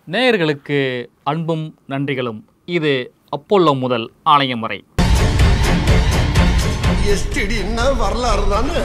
நேயர்களுக்கு அன்பும் நன்றிகளும் இது அப்போல்லோ முதல் ஆலயம் வரை எஸ்டிடின்னா வரலாறு தானே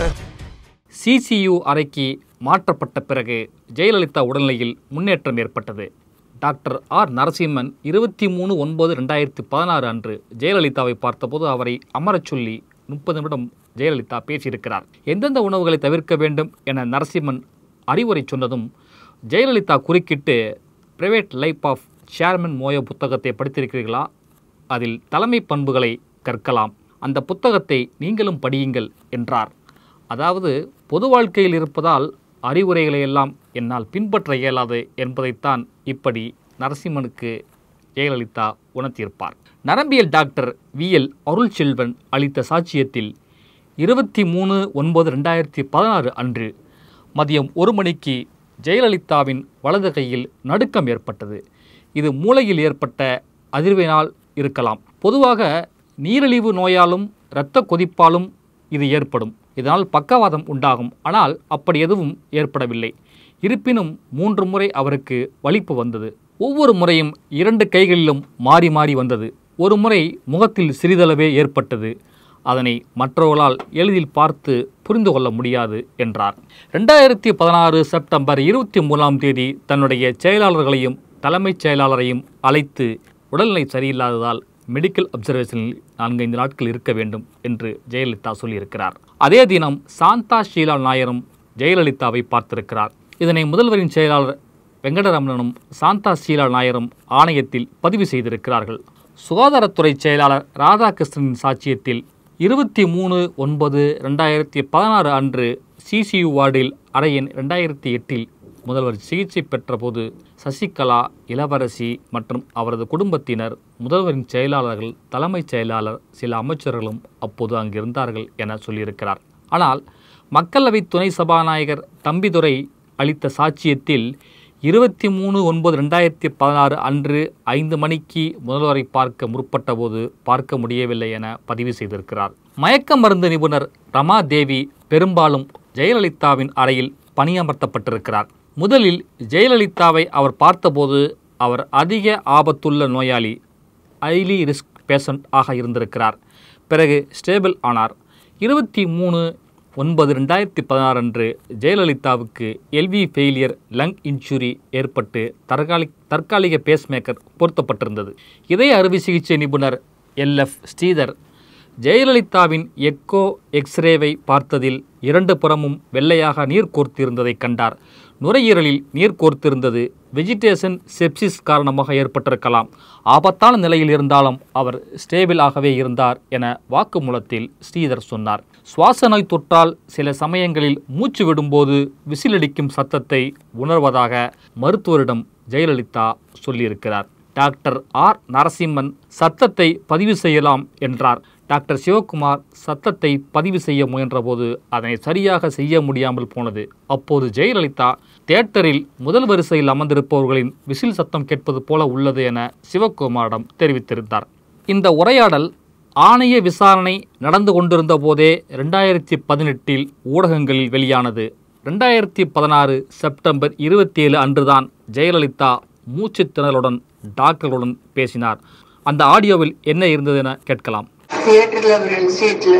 சிசியு அறைக்கு மாற்றப்பட்ட பிறகு ஜெயலலிதா உடல்நிலையில் முன்னேற்றம் ஏற்பட்டது டாக்டர் ஆர் நரசிம்மன் இருபத்தி மூணு ஒன்பது ரெண்டாயிரத்தி பதினாறு அன்று ஜெயலலிதாவை பார்த்தபோது அவரை அமரச் சொல்லி முப்பது நிமிடம் ஜெயலலிதா பேசியிருக்கிறார் எந்தெந்த உணவுகளை தவிர்க்க வேண்டும் என நரசிம்மன் அறிவுரை சொன்னதும் ஜெயலலிதா குறுக்கிட்டு private life of chairman Mao புத்தகத்தை படித்திருக்கிறீர்களா அதில் தலைமை பண்புகளை கற்கலாம் அந்த புத்தகத்தை நீங்களும் படியுங்கள் என்றார் அதாவது பொது வாழ்க்கையில் இருப்பதால் அறிவுரைகளை எல்லாம் என்னால் பின்பற்ற இயலாது என்பதைத்தான் இப்படி நரசிம்மனுக்கு ஜெயலலிதா உணர்த்தியிருப்பார் நரம்பியல் டாக்டர் வி எல் அருள்செல்வன் அளித்த சாட்சியத்தில் இருபத்தி மூணு ஒன்பது ரெண்டாயிரத்தி பதினாறு அன்று மதியம் ஒரு மணிக்கு ஜெயலலிதாவின் வலது கையில் நடுக்கம் ஏற்பட்டது இது மூளையில் ஏற்பட்ட அதிர்வினால் இருக்கலாம் பொதுவாக நீரிழிவு நோயாலும் இரத்த கொதிப்பாலும் இது ஏற்படும் இதனால் பக்கவாதம் உண்டாகும் ஆனால் அப்படி எதுவும் ஏற்படவில்லை இருப்பினும் மூன்று முறை அவருக்கு வலிப்பு வந்தது ஒவ்வொரு முறையும் இரண்டு கைகளிலும் மாறி மாறி வந்தது ஒரு முறை முகத்தில் சிறிதளவே ஏற்பட்டது அதனை மற்றவர்களால் எளிதில் பார்த்து புரிந்து கொள்ள முடியாது என்றார் ரெண்டாயிரத்தி பதினாறு செப்டம்பர் இருபத்தி மூணாம் தேதி தன்னுடைய செயலாளர்களையும் தலைமைச் செயலாளரையும் அழைத்து உடல்நிலை சரியில்லாததால் மெடிக்கல் அப்சர்வேஷனில் நான்கைந்து நாட்கள் இருக்க வேண்டும் என்று ஜெயலலிதா சொல்லியிருக்கிறார் அதே தினம் சாந்தா ஷீலா நாயரும் ஜெயலலிதாவை பார்த்திருக்கிறார் இதனை முதல்வரின் செயலாளர் வெங்கடரமணனும் சாந்தா ஷீலா நாயரும் ஆணையத்தில் பதிவு செய்திருக்கிறார்கள் சுகாதாரத்துறை செயலாளர் ராதாகிருஷ்ணனின் சாட்சியத்தில் இருபத்தி மூணு ஒன்பது ரெண்டாயிரத்தி பதினாறு அன்று சிசியு வார்டில் அறையின் ரெண்டாயிரத்தி எட்டில் முதல்வர் சிகிச்சை பெற்றபோது சசிகலா இளவரசி மற்றும் அவரது குடும்பத்தினர் முதல்வரின் செயலாளர்கள் தலைமைச் செயலாளர் சில அமைச்சர்களும் அப்போது அங்கிருந்தார்கள் என சொல்லியிருக்கிறார் ஆனால் மக்களவை துணை சபாநாயகர் தம்பிதுரை அளித்த சாட்சியத்தில் இருபத்தி மூணு ஒன்பது ரெண்டாயிரத்தி பதினாறு அன்று ஐந்து மணிக்கு முதல்வரை பார்க்க முற்பட்டபோது பார்க்க முடியவில்லை என பதிவு செய்திருக்கிறார் மயக்க மருந்து நிபுணர் ரமா தேவி பெரும்பாலும் ஜெயலலிதாவின் அறையில் பணியமர்த்தப்பட்டிருக்கிறார் முதலில் ஜெயலலிதாவை அவர் பார்த்தபோது அவர் அதிக ஆபத்துள்ள நோயாளி ஹைலி ரிஸ்க் பேஷண்ட் ஆக இருந்திருக்கிறார் பிறகு ஸ்டேபிள் ஆனார் இருபத்தி மூணு ஒன்பது ரெண்டாயிரத்தி பதினாறு அன்று ஜெயலலிதாவுக்கு எல்வி ஃபெயிலியர் லங் இன்ஜுரி ஏற்பட்டு தற்காலி தற்காலிக பேஸ்மேக்கர் பொருத்தப்பட்டிருந்தது இதய அறுவை சிகிச்சை நிபுணர் எல்எஃப் ஸ்ரீதர் ஜெயலலிதாவின் எக்கோ எக்ஸ்ரேவை பார்த்ததில் இரண்டு புறமும் வெள்ளையாக நீர் கோர்த்திருந்ததை கண்டார் நுரையீரலில் நீர் கோர்த்திருந்தது வெஜிடேஷன் செப்சிஸ் காரணமாக ஏற்பட்டிருக்கலாம் ஆபத்தான நிலையில் இருந்தாலும் அவர் ஸ்டேபிள் ஆகவே இருந்தார் என வாக்குமூலத்தில் ஸ்ரீதர் சொன்னார் சுவாச நோய் தொற்றால் சில சமயங்களில் மூச்சு விடும்போது விசிலடிக்கும் சத்தத்தை உணர்வதாக மருத்துவரிடம் ஜெயலலிதா சொல்லியிருக்கிறார் டாக்டர் ஆர் நரசிம்மன் சத்தத்தை பதிவு செய்யலாம் என்றார் டாக்டர் சிவகுமார் சத்தத்தை பதிவு செய்ய முயன்றபோது அதனை சரியாக செய்ய முடியாமல் போனது அப்போது ஜெயலலிதா தியேட்டரில் முதல் வரிசையில் அமர்ந்திருப்பவர்களின் விசில் சத்தம் கேட்பது போல உள்ளது என சிவகுமாரிடம் தெரிவித்திருந்தார் இந்த உரையாடல் ஆணைய விசாரணை நடந்து கொண்டிருந்த போதே ரெண்டாயிரத்தி பதினெட்டில் ஊடகங்களில் வெளியானது ரெண்டாயிரத்தி பதினாறு செப்டம்பர் இருபத்தி ஏழு அன்றுதான் ஜெயலலிதா மூச்சுத் திணறலுடன் டாக்டர்களுடன் பேசினார் அந்த ஆடியோவில் என்ன இருந்தது என கேட்கலாம் தியேட்டர்ல ஃப்ரெண்ட் சீட்ல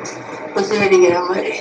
விசில் அடிக்கிற மாதிரி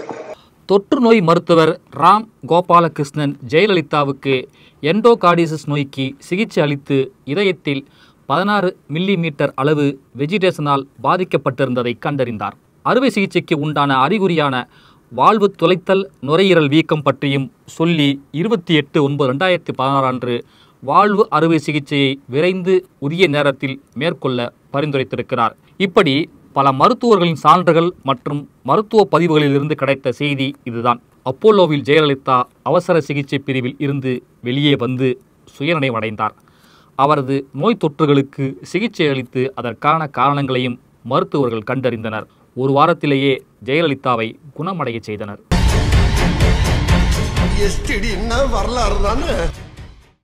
தொற்று நோய் மருத்துவர் ராம் கோபாலகிருஷ்ணன் ஜெயலலிதாவுக்கு எண்டோகார்டிசிஸ் நோய்க்கு சிகிச்சை அளித்து இதயத்தில் பதினாறு மில்லி மீட்டர் அளவு வெஜிடேஷனால் பாதிக்கப்பட்டிருந்ததை கண்டறிந்தார் அறுவை சிகிச்சைக்கு உண்டான அறிகுறியான வாழ்வு துளைத்தல் நுரையீரல் வீக்கம் பற்றியும் சொல்லி இருபத்தி எட்டு ஒன்பது ரெண்டாயிரத்தி பதினாறு அன்று வாழ்வு அறுவை சிகிச்சையை விரைந்து உரிய நேரத்தில் மேற்கொள்ள பரிந்துரைத்திருக்கிறார் இப்படி பல மருத்துவர்களின் சான்றுகள் மற்றும் மருத்துவ பதிவுகளிலிருந்து கிடைத்த செய்தி இதுதான் அப்போலோவில் ஜெயலலிதா அவசர சிகிச்சை பிரிவில் இருந்து வெளியே வந்து சுயநினைவடைந்தார் அவரது நோய் தொற்றுகளுக்கு சிகிச்சை அளித்து அதற்கான காரணங்களையும் மருத்துவர்கள் கண்டறிந்தனர் ஒரு வாரத்திலேயே ஜெயலலிதாவை குணமடைய செய்தனர் எஸ்டிடின்னா வரலாறு தானே